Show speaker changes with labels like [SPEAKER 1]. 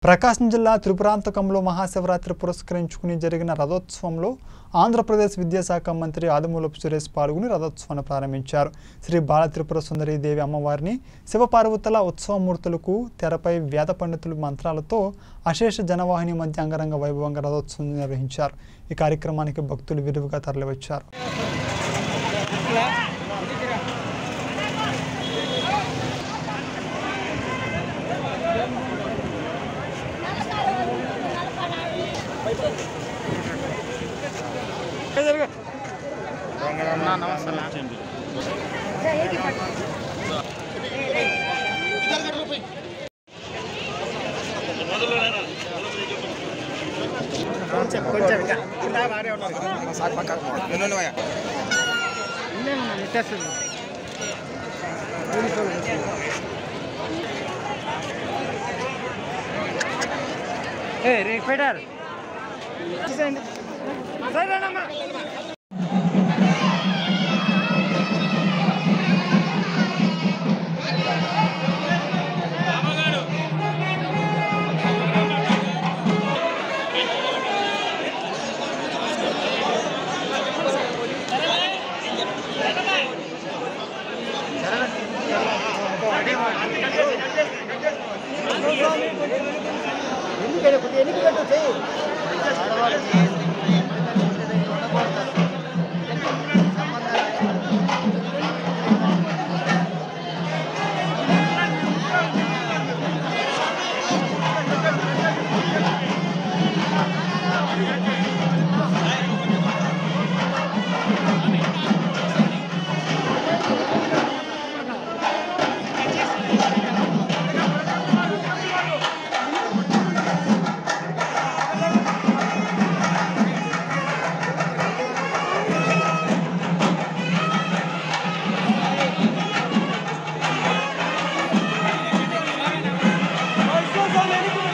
[SPEAKER 1] ప్రకాశం జిల్లా త్రిపురాంతకంలో మహాశివరాత్రి పురస్కరించుకుని జరిగిన రథోత్సవంలో ఆంధ్రప్రదేశ్ విద్యాశాఖ మంత్రి ఆదిమూలపు సురేష్ పాల్గొని రథోత్సవాన్ని ప్రారంభించారు శ్రీ బాల త్రిపుర సుందరి దేవి అమ్మవారిని శివపార్వతుల ఉత్సవమూర్తులకు తెరపై వేద పండితులు మంత్రాలతో అశేష జనవాహిని మధ్య అంగరంగ వైభవంగా రథోత్సవం నిర్వహించారు ఈ కార్యక్రమానికి భక్తులు విరివిగా తరలివచ్చారు
[SPEAKER 2] రేక్ పెట్టారు
[SPEAKER 3] Let's go,